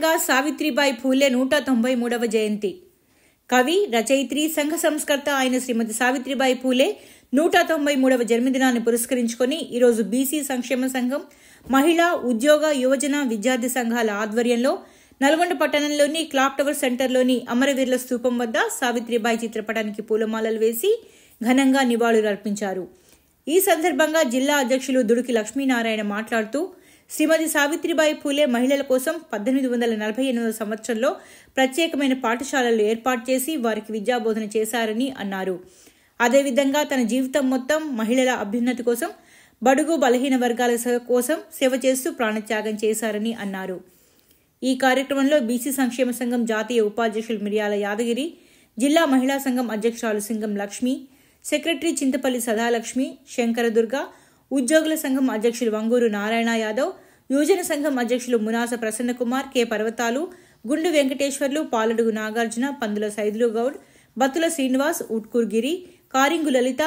ఘనంగా సావిత్రిబాయి ఫూలే నూట తొంభై మూడవ జయంతి కవి రచయిత్రి సంఘ సంస్కర్త అయిన శ్రీమతి సావిత్రిబాయి పూలే నూట తొంభై మూడవ జన్మదినాన్ని పురస్కరించుకొని ఈరోజు బీసీ సంక్షేమ సంఘం మహిళా ఉద్యోగ యువజన విద్యార్థి సంఘాల ఆధ్వర్యంలో నల్గొండ పట్టణంలోని క్లాక్ టవర్ సెంటర్లోని అమరవీరుల స్తూపం వద్ద సావిత్రిబాయి చిత్రపటానికి పూలమాలలు వేసి ఘనంగా నివాళులర్పించారు ఈ సందర్భంగా జిల్లా అధ్యక్షులు దుడుకి లక్ష్మీనారాయణ మాట్లాడుతూ శ్రీమతి సావిత్రిబాయి పూలే మహిళల కోసం పద్దెనిమిది వందల నలభై ఎనిమిదవ సంవత్సరంలో ప్రత్యేకమైన పాఠశాలలు ఏర్పాటు చేసి వారికి విద్యాబోధన చేశారని అన్నారు అదేవిధంగా తన జీవితం మొత్తం మహిళల అభ్యున్నతి కోసం బడుగు బలహీన వర్గాల స- కోసం సేవ చేస్తూ ప్రాణత్యాగం చేశారని అన్నారు ఈ కార్యక్రమంలో బీసీ సంక్షేమ సంఘం జాతీయ ఉపాధ్యక్షులు మిర్యాల యాదగిరి జిల్లా మహిళా సంఘం అధ్యక్షురాలు సింగం లక్ష్మి సెక్రటరీ చింతపల్లి సదాలక్ష్మి శంకరదుర్గ ఉద్యోగుల సంఘం అధ్యక్షులు వంగూరు నారాయణ యాదవ్ యువజన సంఘం అధ్యక్షులు మునాస ప్రసన్నకుమార్ కె పర్వతాలు గుండు వెంకటేశ్వర్లు పాలడుగు నాగార్జున పందుల సైదులు గౌడ్ బత్తుల శ్రీనివాస్ ఉట్కూర్ గిరి కారింగు లలిత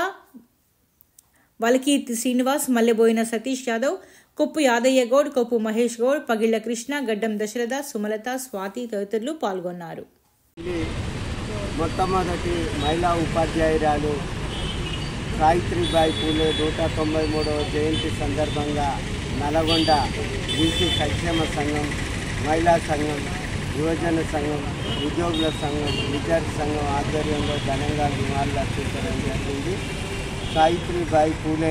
వలకీర్తి శ్రీనివాస్ మల్లెబోయిన సతీష్ యాదవ్ కొప్పు యాదయ్య గౌడ్ కొప్పు మహేష్ గౌడ్ పగిళ్ల కృష్ణ గడ్డం దశరథ సుమలత స్వాతి తదితరులు పాల్గొన్నారు ఇది మొట్టమొదటి మహిళా ఉపాధ్యాయురాలు సావిత్రిబాయి పూలే నూట తొంభై మూడవ జయంతి సందర్భంగా నల్గొండ బీసీ సంక్షేమ సంఘం మహిళా సంఘం యువజన సంఘం ఉద్యోగుల సంఘం విద్యార్థి సంఘం ఆధ్వర్యంలో ఘనంగా నివాళులు అర్పించడం జరిగింది సావిత్రిబాయి పూలే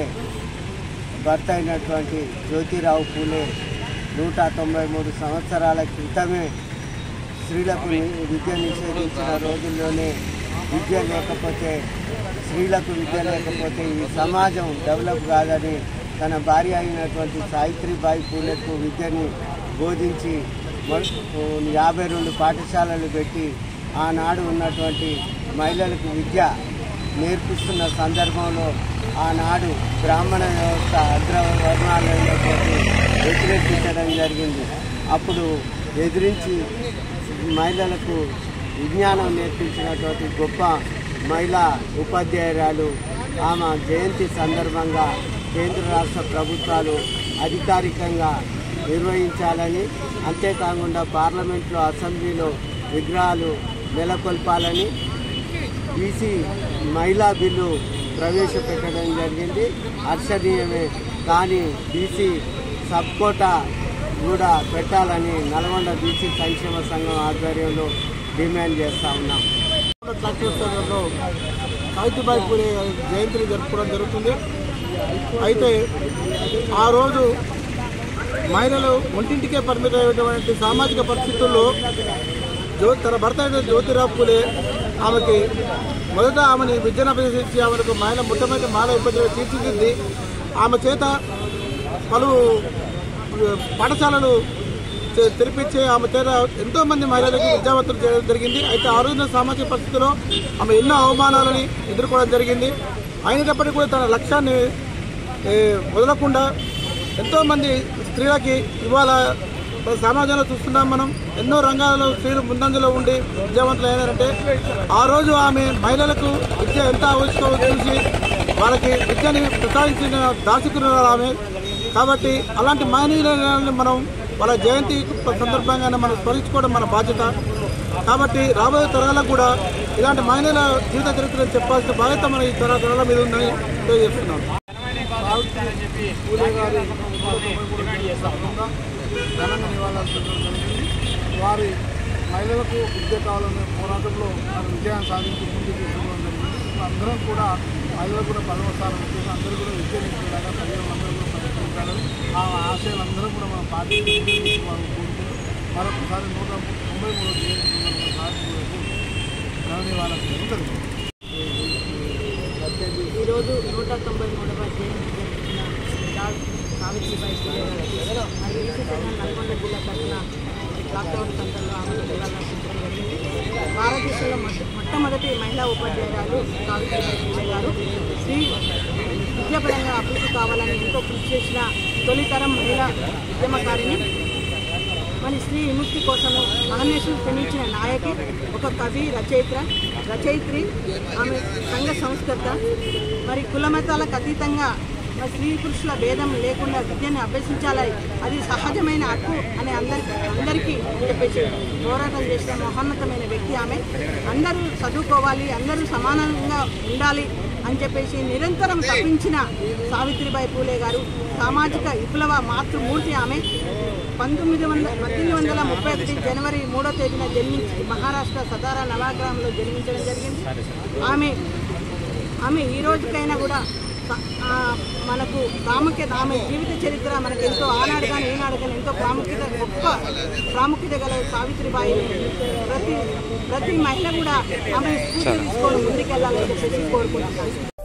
భర్త అయినటువంటి జ్యోతిరావు పూలే నూట తొంభై మూడు సంవత్సరాల క్రితమే స్త్రీలకు ని- విద్య నిషేధించిన రోజుల్లోనే విద్య లేకపోతే స్త్రీలకు విద్య లేకపోతే ఈ సమాజం డెవలప్ కాదని తన భార్య అయినటువంటి సావిత్రిబాయి పూలెకు విద్యని బోధించి మొ- యాభై రెండు పాఠశాలలు పెట్టి ఆనాడు ఉన్నటువంటి మహిళలకు విద్య నేర్పిస్తున్న సందర్భంలో ఆనాడు బ్రాహ్మణ వ్యవస్థ అగ్రవర్ణాలైనటువంటి వ్యతిరేకించడం జరిగింది అప్పుడు ఎదిరించి మహిళలకు విజ్ఞానం నేర్పించినటువంటి గొప్ప మహిళా ఉపాధ్యాయురాలు ఆమె జయంతి సందర్భంగా కేంద్ర రాష్ట్ర ప్రభుత్వాలు అధికారికంగా నిర్వహించాలని అంతేకాకుండా పార్లమెంట్లో అసెంబ్లీలో విగ్రహాలు నెలకొల్పాలని బీసీ మహిళా బిల్లు ప్రవేశపెట్టడం జరిగింది హర్షణీయమే కానీ బీసీ సబ్ కోటా కూడా పెట్టాలని నల్గొండ బీసీ సంక్షేమ సంఘం ఆధ్వర్యంలో డిమాండ్ చేస్తా ఉన్నాం కలెక్టర్లో సావిత్రిబాయి పూలే జయంతిని జరుపుకోవడం జరుగుతుంది అయితే ఆ రోజు మహిళలు ఒంటింటికే పరిమితమైనటువంటి సామాజిక పరిస్థితుల్లో జ్యో తన భర్త అయిన జ్యోతిరావు పూలే ఆమెకి మొదట ఆమెని విద్యను అభ్యసించి ఆమెకు మహిళ మొట్టమొదటి మాల ఉపాధ్యాయులు తీర్చిదిద్ది ఆమె చేత పలు పాఠశాలలు తె- తెరిపించి ఆమె చేత ఎంతో మంది మహిళలకు విద్యావంతులు చేయడం జరిగింది అయితే ఆ రోజున సామాజిక పరిస్థితిలో ఆమె ఎన్నో అవమానాలని ఎదుర్కోవడం జరిగింది అయినప్పటికీ కూడా తన లక్ష్యాన్ని ఏ, వదలకుండా ఎంతో మంది స్త్రీలకి ఇవాళ మన సమాజంలో చూస్తున్నాం మనం ఎన్నో రంగాలలో స్త్రీలు ముందంజలో ఉండి విద్యావంతులు అయినారంటే ఆ రోజు ఆమె మహిళలకు విద్య ఎంత అవసరం చూసి వాళ్ళకి విద్యని ప్రసాదించిన దాచుకున్నారు ఆమె కాబట్టి అలాంటి మహనీయులను మనం వాళ్ళ జయంతి సందర్భంగానే మనం స్మరించుకోవడం మన బాధ్యత కాబట్టి రాబోయే తరాలకు కూడా ఇలాంటి మహిళల జీవిత చరిత్రను చెప్పాల్సిన బాధ్యత మన ఈ తర తరాల మీద ఉందని తెలియజేస్తున్నాం పూలే గారి ఘనంగా నివాళులర్పించడం జరిగింది వారి మహిళలకు విద్య కావాలనే పోరాటంలో వారి విజయాన్ని సాధించి ముందుకు తీసుకోవడం జరిగింది ఇప్పుడు అందరం కూడా మహిళలు కూడా పదవ స్థానం వచ్చేసి అందరూ కూడా విద్య నేర్చుకునేలాగా తల్లిదండ్రులు అందరూ కూడా ప్రయత్నించాలని ఆ ఆశయాలు అందరూ కూడా మనం పాటించి వాళ్ళు కోరుకుంటూ మరొకసారి నూట తొంభై మూడు జయంతి సందర్భంగా ఘన నివాళులు జరుగుతుంది ఈరోజు నూట తొంభై మూడవ జయంతి జరుపుకున్న డా- సావిత్రిబాయి పూలే గారికి మరి ఈసీ సంఘం నల్గొండ జిల్లా తరఫున లాక్డౌన్ సెంటర్లో ఆమెను నివాళులర్పించడం జరిగింది భారతదేశంలో మొట్ట- మొట్టమొదటి మహిళా ఉపాధ్యాయురాలు సావిత్రిబాయి పూలే గారు స్త్రీ విద్యాపరంగా అభివృద్ధి కావాలని ఎంతో కృషి చేసిన తొలితరం మహిళా ఉద్యమకారిని మరి స్త్రీ విముక్తి కోసము అహర్నిశలు శ్రమించిన నాయకి ఒక కవి రచయిత రచయిత్రి ఆమె సంఘ సంస్కర్త మరి కుల మతాలకు అతీతంగా మరి స్త్రీ పురుషుల భేదం లేకుండా విద్యను అభ్యసించాలి అది సహజమైన హక్కు అని అందరికి అందరికీ చెప్పేసి పోరాటం చేసిన మహోన్నతమైన వ్యక్తి ఆమె అందరూ చదువుకోవాలి అందరూ సమానంగా ఉండాలి అని చెప్పేసి నిరంతరం తప్పించిన సావిత్రిబాయి పూలే గారు సామాజిక విప్లవ మాతృమూర్తి ఆమె పంతొమ్మిది వందల పద్దెనిమిది వందల ముప్పై ఒకటి జనవరి మూడో తేదీన జన్మించి మహారాష్ట్ర సతారా నవాగ్రామంలో జన్మించడం జరిగింది ఆమె ఆమె ఈ రోజుకైనా కూడా స- ఆ, మనకు ప్రాముఖ్యత ఆమె జీవిత చరిత్ర మనకు ఎంతో ఆనాడు కానీ ఈనాడు కానీ ఎంతో ప్రాముఖ్యత గొప్ప ప్రాముఖ్యత గల సావిత్రిబాయిని ప్రతి ప్రతి మహిళ కూడా ఆమె స్ఫూర్తి తీసుకొని ముందుకెళ్ళాలని చెప్పేసి కోరుకుంటున్నాను